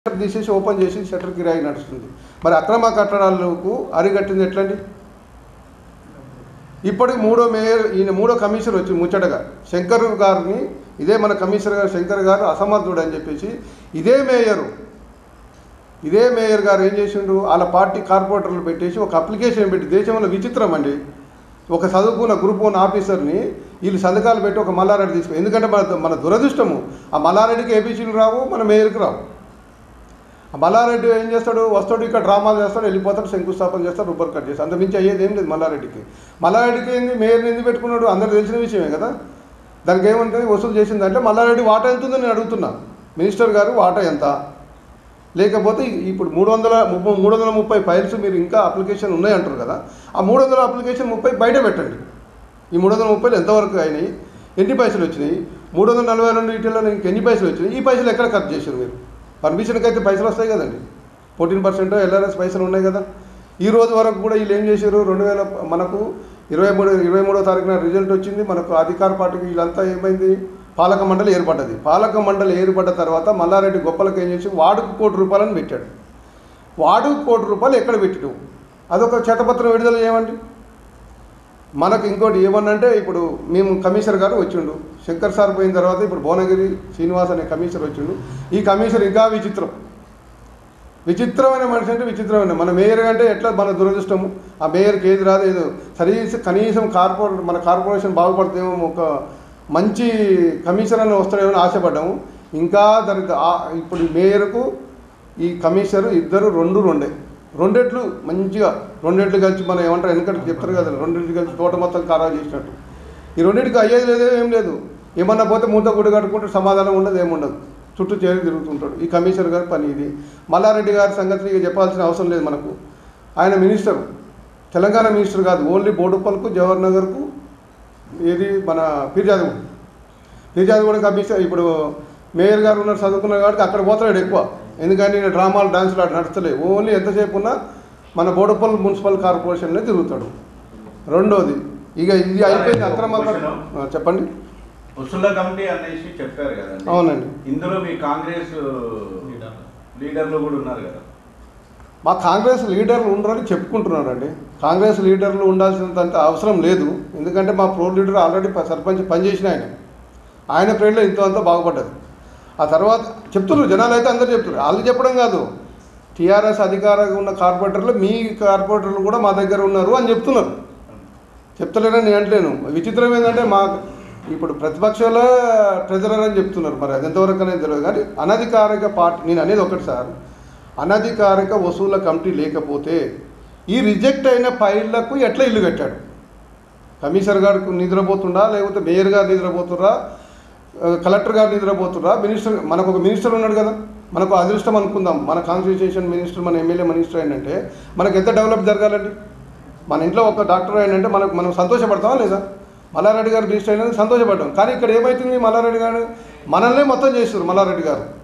shutter తీసేసి open చేసి shutter కిరాయి నడుస్తుంది మరి అక్రమ కట్టడాలకు అరిగట్టింది ఎట్లండి ఇప్పటికి మూడో మేయర్ ఈయన మూడో కమిషనర్ వచ్చి ముచ్చటగా శంకర్ గారిని ఇదే మన కమిషనర్ గారు శంకర్ గారు అసమర్థుడు అని చెప్పేసి ఇదే మేయరు ఇదే మేయర్ గారు ఏం చేసిండు వాళ్ళ పార్టీ కార్పొరేటర్లు పెట్టేసి ఒక అప్లికేషన్ పెట్టి దేశంలో విచిత్రం అండి ఒక చదువుకున్న గ్రూప్ వన్ ఆఫీసర్ని వీళ్ళు సంతకాలు పెట్టి ఒక మల్లారెడ్డి తీసుకో ఎందుకంటే మన మన దురదృష్టము ఆ మల్లారెడ్డికి ఏపీసీలు రావు మన మేయర్కి రావు ఆ మల్లారెడ్డి ఏం చేస్తాడు వస్తాడు ఇక్కడ డ్రామాలు చేస్తాడు వెళ్ళిపోతాడు శంకుస్థాపన చేస్తాడు రూపర్ కట్ చేస్తాడు అంత మించి అయ్యేది ఏం లేదు మల్లారెడ్డికి మల్లారెడ్డికి ఏంది మేయర్ని ఎందుకు పెట్టుకున్నాడు అందరికి తెలిసిన విషయమే కదా దానికి ఏమంటుంది వసూలు చేసిందంటే మల్లారెడ్డి వాటా ఎంత ఉందని నేను అడుగుతున్నా మినిస్టర్ గారు వాటా ఎంత లేకపోతే ఇప్పుడు మూడు వందల ముప్పై మూడు వందల ముప్పై ఫైల్స్ మీరు ఇంకా అప్లికేషన్ ఉన్నాయంటారు కదా ఆ మూడు వందల అప్లికేషన్ ముప్పై బయట పెట్టండి ఈ మూడు వందల ముప్పైలు ఎంతవరకు అయినాయి ఎన్ని పైసలు వచ్చినాయి మూడు వందల నలభై రెండు వీటిల్లో ఇంక ఎన్ని పైసలు వచ్చినాయి ఈ పైసలు ఎక్కడ ఖర్చు చేశారు మీరు పర్మిషన్కి అయితే పైసలు వస్తాయి కదండి ఫోర్టీన్ పర్సెంట్ ఎల్ఆర్ఎస్ పైసలు ఉన్నాయి కదా ఈ రోజు వరకు కూడా వీళ్ళు ఏం చేశారు రెండు వేల మనకు ఇరవై మూడు ఇరవై మూడో తారీఖున రిజల్ట్ వచ్చింది మనకు అధికార పార్టీకి వీళ్ళంతా ఏమైంది పాలక మండలి ఏర్పడ్డది పాలక మండలి ఏర్పడ్డ తర్వాత మల్లారెడ్డి గొప్పలకు ఏం చేసి వాడుకు కోటి రూపాయలని పెట్టాడు వాడుకు కోటి రూపాయలు ఎక్కడ పెట్టాడు అదొక చేతపత్రం విడుదల చేయమండి మనకు ఇంకోటి ఏమన్నంటే ఇప్పుడు మేము కమిషనర్ గారు వచ్చిండు శంకర్ సార్ పోయిన తర్వాత ఇప్పుడు భువనగిరి శ్రీనివాస్ అనే కమిషనర్ వచ్చిండు ఈ కమిషనర్ ఇంకా విచిత్రం విచిత్రమైన మనిషి అంటే విచిత్రమైన మన మేయర్ అంటే ఎట్లా మన దురదృష్టము ఆ మేయర్కి ఏది రాదు ఏదో కనీసం కనీసం కార్పొరేట్ మన కార్పొరేషన్ బాగుపడితేమో ఒక మంచి కమిషనర్ అని వస్తాడేమో అని ఆశపడ్డాము ఇంకా దానికి ఆ- ఇప్పుడు ఈ మేయర్కు ఈ కమిషనర్ ఇద్దరు రెండు రెండే రెండెట్లు మంచిగా రెండెట్లు కలిసి మనం ఏమంటారు వెనకటి చెప్తారు కదా రెండెట్లు కలిసి తోట మొత్తం ఖరాబ్ చేసినట్టు ఈ రెండింటికి అయ్యేది లేదో ఏం లేదు ఏమన్నా పోతే మూత గుడి కట్టుకుంటే సమాధానం ఉండదు ఏముండదు చుట్టూ చేరి తిరుగుతుంటాడు ఈ కమిషనర్ గారి పని ఇది మల్లారెడ్డి గారి సంగతి ఇక చెప్పాల్సిన అవసరం లేదు మనకు ఆయన మినిస్టర్ తెలంగాణ మినిస్టర్ కాదు ఓన్లీ బోడుప్పల్కు జవహర్ నగర్కు ఏది మన ఫిర్యాదు ఫిర్యాదు కూడా కమిషన్ ఇప్పుడు మేయర్ గారు ఉన్నారు చదువుకున్నారు కాబట్టి అక్కడ పోతాడు ఎక్కువ ఎందుకంటే ఈయన డ్రామాలు డాన్సులు అటు నడుస్తలేవు ఓన్లీ ఎంతసేపు ఉన్నా మన బోడుప్పల్ మున్సిపల్ కార్పొరేషన్లో తిరుగుతాడు రెండోది ఇక ఇది అయిపోయింది అక్రమ ఆ, చెప్పండి వసూళ్ళ కమిటీ అనేసి చెప్పారు కదండి అవునండి ఇందులో మీ కాంగ్రెస్ లీడర్లు కూడా ఉన్నారు కదా మా కాంగ్రెస్ లీడర్లు ఉండరని చెప్పుకుంటున్నారండి కాంగ్రెస్ లీడర్లు ఉండాల్సినంత అవసరం లేదు ఎందుకంటే మా ప్రో లీడర్ ఆల్రెడీ ప- సర్పంచ్ పనిచేసిన ఆయన ఆయన ప్రేడ్లో ఇంత అంతా బాగుపడ్డది ఆ తర్వాత చెప్తున్నారు జనాలు అయితే అందరూ చెప్తున్నారు వాళ్ళు చెప్పడం కాదు టీఆర్ఎస్ అధికారంగా ఉన్న కార్పొరేటర్లు మీ కార్పొరేటర్లు కూడా మా దగ్గర ఉన్నారు అని చెప్తున్నారు చెప్తలేరని నేను అంటలేను విచిత్రం ఏంటంటే మా ఇప్పుడు ప్రతిపక్షంలో ట్రెజరర్ అని చెప్తున్నారు మరి అది ఎంతవరకు అనేది తెలియదు కానీ అనధికారిక పార్టీ నేను అనేది ఒకటి సార్ అనధికారిక వసూల కమిటీ లేకపోతే ఈ రిజెక్ట్ అయిన ఫైళ్లకు ఎట్లా ఇల్లు కట్టాడు కమిషనర్ గారికి నిద్రపోతుండా లేకపోతే మేయర్ గారు నిద్రపోతురా ఆ, కలెక్టర్ గారు నిద్రపోతురా మినిస్టర్ మనకు ఒక మినిస్టర్ ఉన్నాడు కదా మనకు అదృష్టం అనుకుందాం మన కాన్స్టిట్యూషన్ మినిస్టర్ మన ఎమ్మెల్యే మినిస్టర్ ఏంటంటే మనకు ఎంత డెవలప్ జరగాలండి మన ఇంట్లో ఒక డాక్టర్ అయినంటే మనకు మనం సంతోషపడతామా లేదా మల్లారెడ్డి గారు మినిస్టర్ అయినందుకు సంతోషపడ్డాం కానీ ఇక్కడ ఏమవుతుంది మల్లారెడ్డి గారు మనల్నే మొత్తం చేస్తారు మల్లారెడ్డి గారు